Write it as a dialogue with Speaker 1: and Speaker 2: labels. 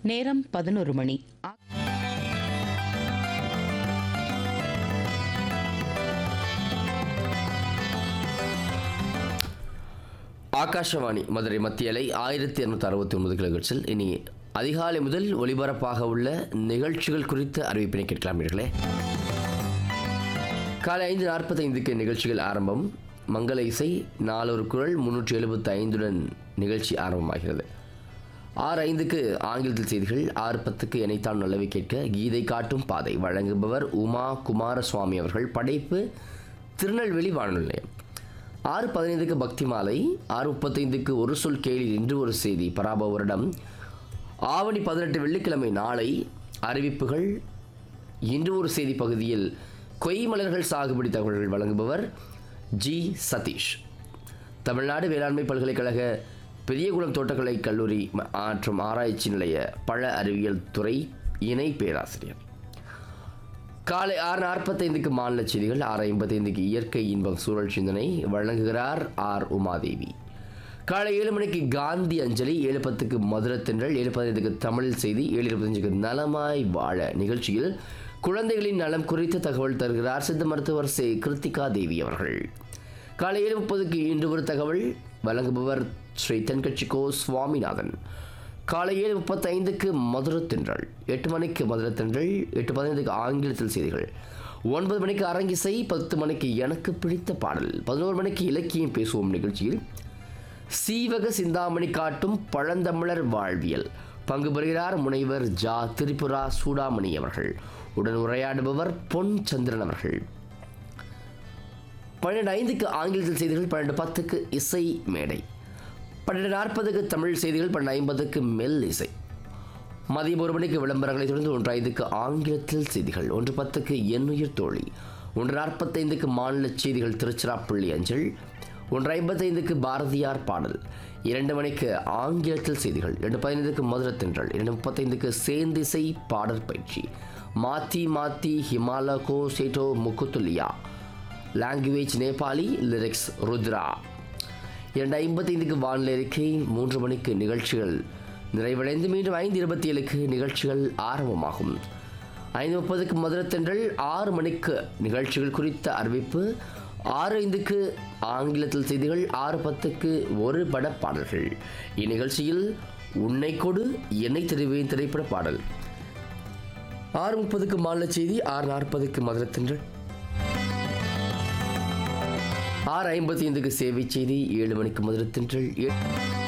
Speaker 1: நேரம் பதினொரு மணி ஆ-
Speaker 2: ஆகாஷவாணி மதுரை மத்திய அலை ஆயிரத்தி இரநூத்தி அறுபத்தி ஒன்பது கிலோஹெர்ட்ஸில் இனி அதிகாலை முதல் ஒலிபரப்பாக உள்ள நிகழ்ச்சிகள் குறித்த அறிவிப்பினை கேட்கலாம் நேயர்களே காலை ஐந்து நாற்பத்தைந்துக்கு நிகழ்ச்சிகள் ஆரம்பம் மங்கள இசை நாலொரு குரல் முன்னூற்றி எழுபத்தி ஐந்துடன் நிகழ்ச்சி ஆரம்பமாகிறது ஆறு ஐந்துக்கு ஆங்கிலத்தில் செய்திகள் ஆறு பத்துக்கு இணைத்தான் நல்லவை கேட்க கீதை காட்டும் பாதை வழங்குபவர் உமா குமாரசுவாமி அவர்கள் படைப்பு திருநெல்வேலி வானொலி நிலையம் ஆறு பதினைந்துக்கு பக்தி மாலை ஆறு முப்பத்தைந்துக்கு ஒரு சொல் கேளி இன்று ஒரு செய்தி பராப வருடம் ஆவணி பதினெட்டு வெள்ளிக்கிழமை நாளை அறிவிப்புகள் இன்று ஒரு செய்தி பகுதியில் கொய்மலர்கள் சாகுபடி தகவல்கள் வழங்குபவர் ஜி சதீஷ் தமிழ்நாடு வேளாண்மை பல்கலைக்கழக பெரியகுளம் தோட்டக்கலை கல்லூரி ம- மற்றும் ஆராய்ச்சி நிலைய பழ அறிவியல் துறை இணை பேராசிரியர் காலை ஆறு நாற்பத்தைந்துக்கு மாநில செய்திகள் ஆறு ஐம்பத்தைந்துக்கு இயற்கை இன்பம் சூழல் சிந்தனை வழங்குகிறார் ஆர் உமாதேவி காலை ஏழு மணிக்கு காந்தி அஞ்சலி ஏழு பத்துக்கு மதுரத்தென்றல் ஏழு பதினைந்துக்கு தமிழ் செய்தி ஏழு இருபத்தஞ்சுக்கு நலமாய் வாழ நிகழ்ச்சியில் குழந்தைகளின் நலம் குறித்த தகவல் தருகிறார் சித்த மருத்துவர் சே கிருத்திகா தேவி அவர்கள் காலை ஏழு முப்பதுக்கு இன்று ஒரு தகவல் வழங்குபவர் ஸ்ரீ தென்கட்சிக்கோ சுவாமிநாதன் காலை ஏழு முப்பத்தைந்துக்கு மதுரத்தென்றல் எட்டு மணிக்கு மதுரத்தென்றல் எட்டு பதினைந்துக்கு ஆங்கிலத்தில் செய்திகள் ஒன்பது மணிக்கு அரங்கிசை பத்து மணிக்கு எனக்கு பிடித்த பாடல் பதினோரு மணிக்கு இலக்கியம் பேசுவோம் நிகழ்ச்சியில் சீவக சிந்தாமணி காட்டும் பழந்தமிழர் வாழ்வியல் பங்கு பெறுகிறார் முனைவர் ஜா திரிபுரா சூடாமணி அவர்கள் உடன் உரையாடுபவர் பொன் சந்திரன் அவர்கள் பன்னெண்டு ஐந்துக்கு ஆங்கிலத்தில் செய்திகள் பன்னெண்டு பத்துக்கு இசை மேடை பன்னெண்டு நாற்பதுக்கு தமிழ் செய்திகள் பன்னெண்டு ஐம்பதுக்கு மெல் இசை மதியம் ஒரு மணிக்கு விளம்பரங்களை தொடர்ந்து ஒன்று ஐந்துக்கு ஆங்கிலத்தில் செய்திகள் ஒன்று பத்துக்கு எண்ணுயிர் தோழி ஒன்று நாற்பத்தைந்துக்கு மாநில செய்திகள் திருச்சிராப்பள்ளி அஞ்சல் ஒன்று ஐம்பத்தைந்துக்கு பாரதியார் பாடல் இரண்டு மணிக்கு ஆங்கிலத்தில் செய்திகள் இரண்டு பதினைந்துக்கு மதுரத்தென்றல் இரண்டு முப்பத்தைந்துக்கு சேந்திசை பாடற் பயிற்சி மாத்தி மாத்தி ஹிமாலகோ சேட்டோ முக்குத்துலியா லாங்குவேஜ் நேபாளி லிரிக்ஸ் ருத்ரா இரண்டு ஐம்பத்தைந்துக்கு வானிலை அறிக்கை மூன்று மணிக்கு நிகழ்ச்சிகள் நிறைவடைந்து மீண்டும் ஐந்து இருபத்தி ஏழுக்கு நிகழ்ச்சிகள் ஆரம்பமாகும் ஐந்து முப்பதுக்கு மதுரத்தென்றல் ஆறு மணிக்கு நிகழ்ச்சிகள் குறித்த அறிவிப்பு ஆறு ஐந்துக்கு ஆங்கிலத்தில் செய்திகள் ஆறு பத்துக்கு ஒரு பட பாடல்கள் இந்நிகழ்ச்சியில் உன்னை கொடு என்னை தெரிவேன் திரைப்பட பாடல் ஆறு முப்பதுக்கு மாநில செய்தி ஆறு நாற்பதுக்கு மதுரத்தென்றல் ஆறு ஐம்பத்தி ஐந்துக்கு சேவை செய்தி ஏழு மணிக்கு மதுரை தென்றல் ஏ-